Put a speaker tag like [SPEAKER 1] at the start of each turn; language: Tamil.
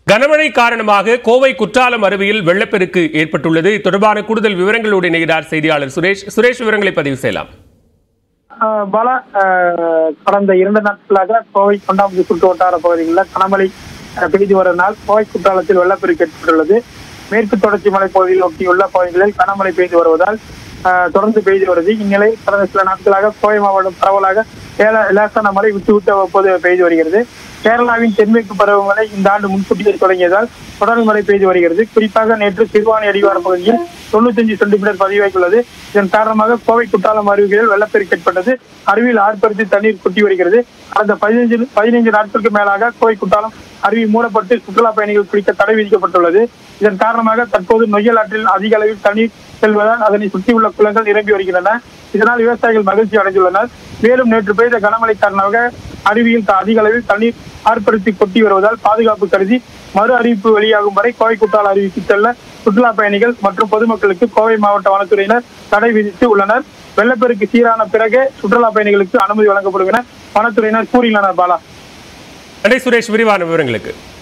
[SPEAKER 1] கனமழை காரணமாக கோவை குற்றாலம் அருவியில் வெள்ளப்பெருக்கு ஏற்பட்டுள்ளது இது தொடர்பான கூடுதல் விவரங்களோடு இணைகிறார் செய்தியாளர் சுரேஷ் சுரேஷ் விவரங்களை பதிவு செய்யலாம்
[SPEAKER 2] ஆஹ் பல ஆஹ் கடந்த இரண்டு நாட்களாக கோவை கொண்டாம்புதி சுற்று வட்டார பகுதிகளில் கனமழை ஆஹ் பெய்து வருவதால் கோவை குற்றாலத்தில் வெள்ளப்பெருக்கு ஏற்பட்டுள்ளது மேற்கு தொடர்ச்சி மலை பகுதியில் ஒட்டியுள்ள பகுதிகளில் கனமழை பெய்து வருவதால் ஆஹ் தொடர்ந்து பெய்து வருது இந்நிலை கடந்த சில நாட்களாக கோவை மாவட்டம் பரவலாக ஏல- லேசான மழை விட்டு விட்டு அவ்வப்போது பெய்து வருகிறது கேரளாவின் தென்மேற்கு பருவமழை இந்த ஆண்டு முன்கூட்டியே தொடங்கியதால் தொடர் மழை பெய்து வருகிறது குறிப்பாக நேற்று சிறுவாணி அடிவார பகுதியில் தொண்ணூத்தஞ்சு சென்டிமீட்டர் பதிவாகியுள்ளது இதன் காரணமாக கோவை குற்றாலம் அருவிகளில் வெள்ளப்பெருக்கு ஏற்பட்டது அருவியில் ஆர்ப்பரித்து தண்ணீர் கொட்டி வருகிறது கடந்த பதினைஞ்சு பதினைந்து நாட்களுக்கு மேலாக கோவை குற்றாலம் அருவி மூடப்பட்டு சுற்றுலா பயணிகள் குளிக்க தடை விதிக்கப்பட்டுள்ளது இதன் காரணமாக தற்போது நொய்யல் ஆற்றில் அதிக அளவில் தண்ணீர் செல்வதால் அதனை சுற்றியுள்ள குளங்கள் நிரம்பி வருகின்றன இதனால் விவசாயிகள் மகிழ்ச்சி அடைந்துள்ளனர் மேலும் நேற்று பெய்த கனமழை காரணமாக அருவியில் த- அதிக அளவில் தண்ணீர் ஆர்ப்பரித்து கொட்டி வருவதால் பாதுகாப்பு கருதி மறு அறிவிப்பு வெளியாகும் வரை கோவை குற்றால அருவிக்கு செல்ல சுற்றுலா பயணிகள் மற்றும் பொதுமக்களுக்கு கோவை மாவட்ட வனத்துறையினர் தடை விதித்து உள்ளனர் வெள்ளப்பெருக்கு சீரான பிறகே சுற்றுலா பயணிகளுக்கு அனுமதி வழங்கப்படும் என வனத்துறையினர் கூறியுள்ளனர் பாலா
[SPEAKER 1] நன்றி சுரேஷ் விரிவான விவரங்களுக்கு